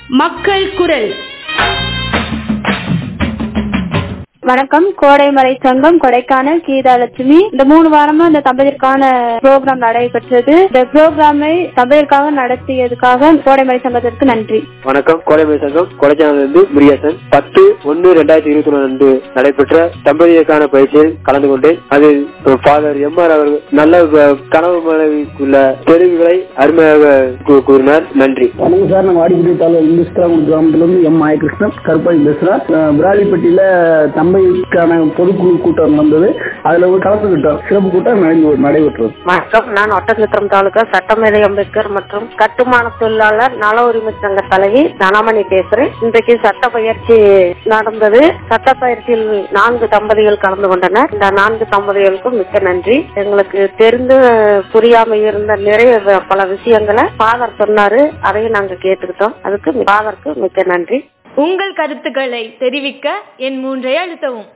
மக்கள் குரல் வணக்கம் கோடைமலை சங்கம் கொடைக்கானல் கீதாலட்சுமி இந்த மூணு வாரமா இந்த தம்பதியருக்கான ப்ரோக்ராம் நடைபெற்றது இந்த ப்ரோக்ராமை தம்பதியருக்காக நடத்தியதுக்காக கோடைமலை சங்கத்திற்கு நன்றி வணக்கம் கோடைமலை சங்கம் கொடைக்கானலிருந்து முருகேசன் பத்து ஒன்னு ரெண்டாயிரத்தி இருபத்தி ஒன்று அன்று நடைபெற்ற தம்பதியருக்கான பயிற்சியில் கலந்து கொண்டேன் அதில் ஃபாதர் எம் ஆர் அவர்கள் நல்ல அஹ், கனவு மனைவிக்குள்ள தெளிவுகளை அருமையாக கூ- கூறினார் நன்றி வணக்கம் சார் நான் வாடிப்பட்டி தாலுகா இந்துஸ்திராகுடி கிராமத்துல இருந்து எம் மாயகிருஷ்ணன் கருப்பாய் பேசுறேன் அஹ் விராலிப்பட்டியில தம்பைக்கான பொதுக்குழு கூட்டம் நடந்தது அதுல ஒரு கலந்துகிட்டோம் சிறப்பு கூட்டம் நடை- நடைபெற்றது வணக்கம் நான் ஒட்டஞ்சத்திரம் தாலுகா சட்டமேதை அம்பேத்கர் மற்றும் கட்டுமான தொழிலாளர் நல உரிமை சங்க தலைவி தனமணி பேசுறேன் இன்றைக்கு சட்ட பயிற்சி நடந்தது சட்ட பயிற்சியில் நான்கு தம்பதிகள் கலந்து கொண்டனர் இந்த நான்கு தம்பதிகளுக்கும் மிக்க நன்றி எங்களுக்கு தெரிந்து புரியாம இருந்த நிறைய வ- பல விஷயங்களை ஃபாதர் சொன்னாரு அதையும் நாங்க கேட்டுக்கிட்டோம் அதுக்கு ஃபாதருக்கு மிக்க நன்றி உங்கள் கருத்துக்களை தெரிவிக்க என் மூன்றை அழுத்தவும்